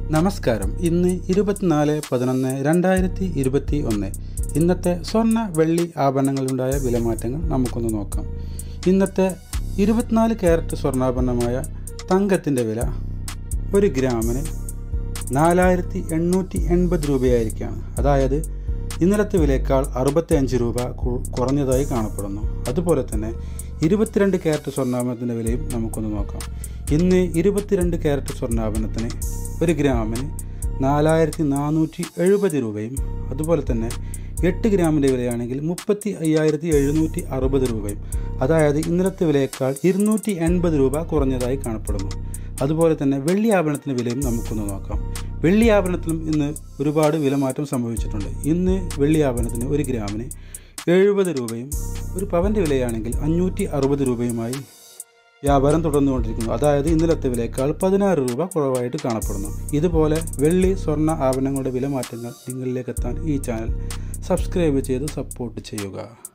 നമസ്കാരം ഇന്ന് ഇരുപത്തിനാല് പതിനൊന്ന് രണ്ടായിരത്തി ഇരുപത്തി ഒന്ന് ഇന്നത്തെ സ്വർണ്ണ വെള്ളി ആഭരണങ്ങളിലുണ്ടായ വിലമാറ്റങ്ങൾ നമുക്കൊന്ന് നോക്കാം ഇന്നത്തെ ഇരുപത്തിനാല് ക്യാരറ്റ് സ്വർണ്ണാഭരണമായ തങ്കത്തിൻ്റെ വില ഒരു ഗ്രാമിന് നാലായിരത്തി എണ്ണൂറ്റി എൺപത് രൂപയായിരിക്കുകയാണ് അതായത് ഇന്നലത്തെ വിലയേക്കാൾ അറുപത്തി അഞ്ച് രൂപ കു- കുറഞ്ഞതായി കാണപ്പെടുന്നു അതുപോലെ തന്നെ ഇരുപത്തിരണ്ട് ക്യാരറ്റ് സ്വർണ്ണാഭരണത്തിൻ്റെ വിലയും നമുക്കൊന്ന് നോക്കാം ഇന്ന് ഇരുപത്തിരണ്ട് ക്യാരറ്റ് സ്വർണ്ണാഭരണത്തിന് ഒരു ഗ്രാമിന് നാലായിരത്തി നാനൂറ്റി എഴുപത് രൂപയും അതുപോലെ തന്നെ എട്ട് ഗ്രാമിൻ്റെ വിലയാണെങ്കിൽ മുപ്പത്തി അയ്യായിരത്തി എഴുന്നൂറ്റി അറുപത് രൂപയും അതായത് ഇന്നലത്തെ വിലയേക്കാൾ ഇരുന്നൂറ്റി എൺപത് രൂപ കുറഞ്ഞതായി കാണപ്പെടുന്നു അതുപോലെ തന്നെ വെള്ളി ആഭരണത്തിൻ്റെ വിലയും നമുക്കൊന്ന് നോക്കാം വെള്ളി ആഭരണത്തിലും ഇന്ന് ഒരുപാട് വിലമാറ്റം സംഭവിച്ചിട്ടുണ്ട് ഇന്ന് വെള്ളി ആഭരണത്തിന് ഒരു ഗ്രാമിന് എഴുപത് രൂപയും ഒരു പവൻ്റെ വിലയാണെങ്കിൽ അഞ്ഞൂറ്റി അറുപത് രൂപയുമായി വ്യാപാരം തുടർന്നുകൊണ്ടിരിക്കുന്നു അതായത് ഇന്നലത്തെ വിലയേക്കാൾ പതിനാറ് രൂപ കുറവായിട്ട് കാണപ്പെടുന്നു ഇതുപോലെ വെള്ളി സ്വർണ്ണ ആഭരണങ്ങളുടെ വിലമാറ്റങ്ങൾ നിങ്ങളിലേക്ക് എത്താൻ ഈ ചാനൽ സബ്സ്ക്രൈബ് ചെയ്ത് സപ്പോർട്ട് ചെയ്യുക